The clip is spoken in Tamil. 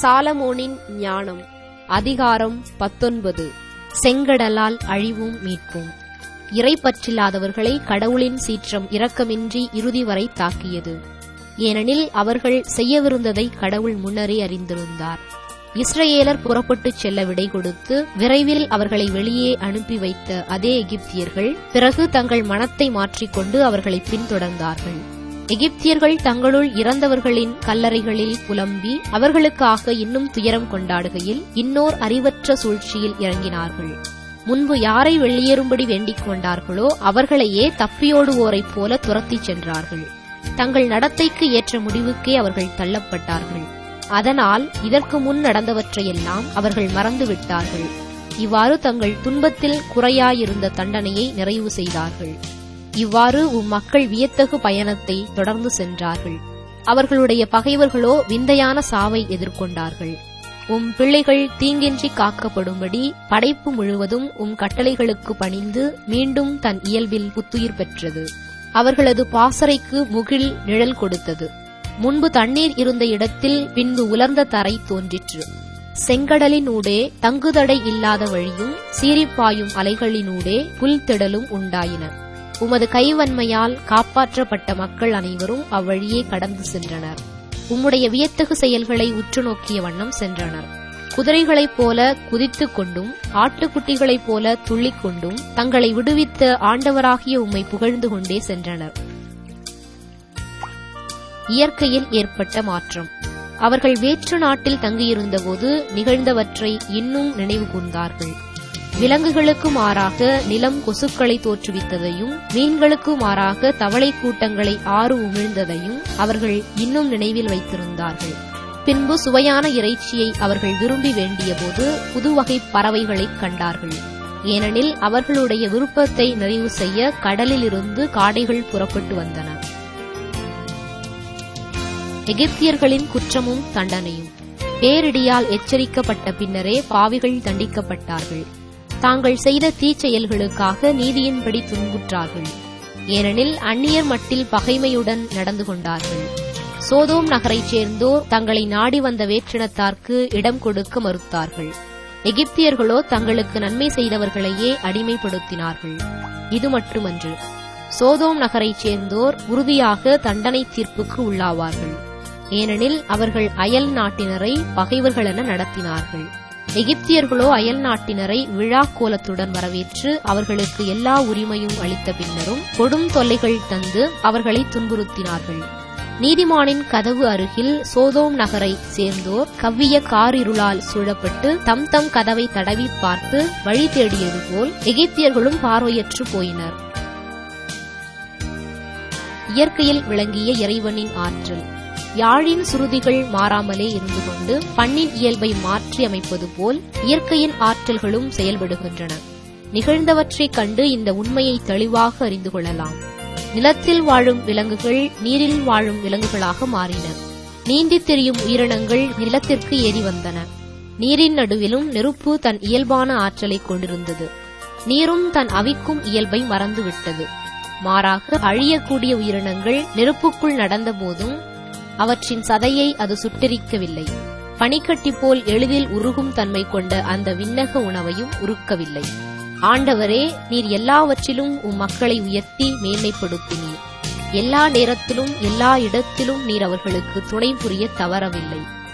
சாலமோனின் ஞானம் அதிகாரம் பத்தொன்பது செங்கடலால் அழிவும் மீட்பும் இறைப்பற்றில்லாதவர்களை கடவுளின் சீற்றம் இரக்கமின்றி இறுதி வரை தாக்கியது ஏனெனில் அவர்கள் செய்யவிருந்ததை கடவுள் முன்னரே அறிந்திருந்தார் இஸ்ரேலர் புறப்பட்டுச் செல்ல விடை கொடுத்து விரைவில் அவர்களை வெளியே அனுப்பி வைத்த அதே எகிப்தியர்கள் பிறகு தங்கள் மனத்தை மாற்றிக்கொண்டு அவர்களை பின்தொடர்ந்தார்கள் எகிப்தியர்கள் தங்களுள் இறந்தவர்களின் கல்லறைகளில் புலம்பி அவர்களுக்காக இன்னும் துயரம் கொண்டாடுகையில் இன்னோர் அறிவற்ற சூழ்ச்சியில் இறங்கினார்கள் முன்பு யாரை வெளியேறும்படி வேண்டிக் கொண்டார்களோ அவர்களையே தப்பியோடுவோரைப் போல துரத்திச் சென்றார்கள் தங்கள் நடத்தைக்கு ஏற்ற முடிவுக்கே அவர்கள் தள்ளப்பட்டார்கள் அதனால் இதற்கு முன் நடந்தவற்றையெல்லாம் அவர்கள் மறந்துவிட்டார்கள் இவ்வாறு தங்கள் துன்பத்தில் குறையாயிருந்த தண்டனையை நிறைவு செய்தார்கள் இவ்வாறு உம் மக்கள் வியத்தகு பயணத்தை தொடர்ந்து சென்றார்கள் அவர்களுடைய பகைவர்களோ விந்தையான சாவை எதிர்கொண்டார்கள் உம் பிள்ளைகள் தீங்கின்றி காக்கப்படும்படி படைப்பு முழுவதும் உம் கட்டளைகளுக்கு பணிந்து மீண்டும் தன் இயல்பில் புத்துயிர் பெற்றது அவர்களது பாசறைக்கு முகில் நிழல் கொடுத்தது முன்பு தண்ணீர் இருந்த இடத்தில் பின்பு உலர்ந்த தரை தோன்றிற்று செங்கடலினூடே தங்குதடை இல்லாத வழியும் சீரிப்பாயும் அலைகளினூடே புல்திடலும் உண்டாயின உமது கைவன்மையால் காப்பாற்றப்பட்ட மக்கள் அனைவரும் அவ்வழியே கடந்து சென்றனர் உம்முடைய வியத்தகு செயல்களை உற்று நோக்கிய வண்ணம் சென்றனர் குதிரைகளைப் போல குதித்துக் கொண்டும் ஆட்டுக்குட்டிகளைப் போல துள்ளிக் கொண்டும் தங்களை விடுவித்த ஆண்டவராகிய உம்மை புகழ்ந்து கொண்டே சென்றனர் இயற்கையில் ஏற்பட்ட மாற்றம் அவர்கள் வேற்று நாட்டில் தங்கியிருந்தபோது நிகழ்ந்தவற்றை இன்னும் நினைவு கூர்ந்தார்கள் விலங்குகளுக்கு மாறாக நிலம் கொசுக்களை தோற்றுவித்ததையும் மீன்களுக்கு மாறாக தவளை கூட்டங்களை ஆறு உமிழ்ந்ததையும் அவர்கள் இன்னும் நினைவில் வைத்திருந்தார்கள் பின்பு சுவையான இறைச்சியை அவர்கள் விரும்பி வேண்டியபோது புதுவகை பறவைகளைக் கண்டார்கள் ஏனெனில் அவர்களுடைய விருப்பத்தை நிறைவு செய்ய கடலிலிருந்து காடைகள் புறப்பட்டு வந்தன எகிப்தியர்களின் குற்றமும் தண்டனையும் பேரிடியால் எச்சரிக்கப்பட்ட பின்னரே பாவிகள் தண்டிக்கப்பட்டார்கள் தாங்கள் செய்த தீச்செயல்களுக்காக நீதியின்படி துன்புற்றார்கள் ஏனெனில் அந்நியர் மட்டில் பகைமையுடன் நடந்து கொண்டார்கள் சோதோம் நகரைச் சேர்ந்தோர் தங்களை நாடி வந்த வேற்றினத்தார்க்கு இடம் கொடுக்க மறுத்தார்கள் எகிப்தியர்களோ தங்களுக்கு நன்மை செய்தவர்களையே அடிமைப்படுத்தினார்கள் இது மட்டுமன்று சோதோம் நகரைச் சேர்ந்தோர் உறுதியாக தண்டனை தீர்ப்புக்கு உள்ளாவார்கள் ஏனெனில் அவர்கள் அயல் நாட்டினரை பகைவர்களென நடத்தினார்கள் எகிப்தியர்களோ அயல் நாட்டினரை விழா கோலத்துடன் வரவேற்று அவர்களுக்கு எல்லா உரிமையும் அளித்த பின்னரும் கொடும் தொல்லைகள் தந்து அவர்களை துன்புறுத்தினார்கள் நீதிமானின் கதவு அருகில் சோதோம் நகரை சேர்ந்தோர் கவ்விய காரிருளால் சூழப்பட்டு தம் தம் கதவை தடவி பார்த்து வழி தேடியது போல் எகிப்தியர்களும் பார்வையற்று போயினர் இயற்கையில் விளங்கிய இறைவனின் ஆற்றல் யாழின் சுருதிகள் மாறாமலே இருந்து கொண்டு பண்ணின் இயல்பை மாற்றி அமைப்பது போல் இயற்கையின் ஆற்றல்களும் செயல்படுகின்றன நிகழ்ந்தவற்றைக் கண்டு இந்த உண்மையை தெளிவாக அறிந்து கொள்ளலாம் நிலத்தில் வாழும் விலங்குகள் நீரில் வாழும் விலங்குகளாக மாறின நீந்தித் திரியும் உயிரினங்கள் நிலத்திற்கு ஏறி வந்தன நீரின் நடுவிலும் நெருப்பு தன் இயல்பான ஆற்றலை கொண்டிருந்தது நீரும் தன் அவிக்கும் இயல்பை மறந்துவிட்டது மாறாக அழியக்கூடிய உயிரினங்கள் நெருப்புக்குள் நடந்தபோதும் அவற்றின் சதையை அது சுட்டெரிக்கவில்லை பனிக்கட்டி போல் எளிதில் உருகும் தன்மை கொண்ட அந்த விண்ணக உணவையும் உருக்கவில்லை ஆண்டவரே நீர் எல்லாவற்றிலும் உம் மக்களை உயர்த்தி மேன்மைப்படுத்தினீர் எல்லா நேரத்திலும் எல்லா இடத்திலும் நீர் அவர்களுக்கு துணை புரிய தவறவில்லை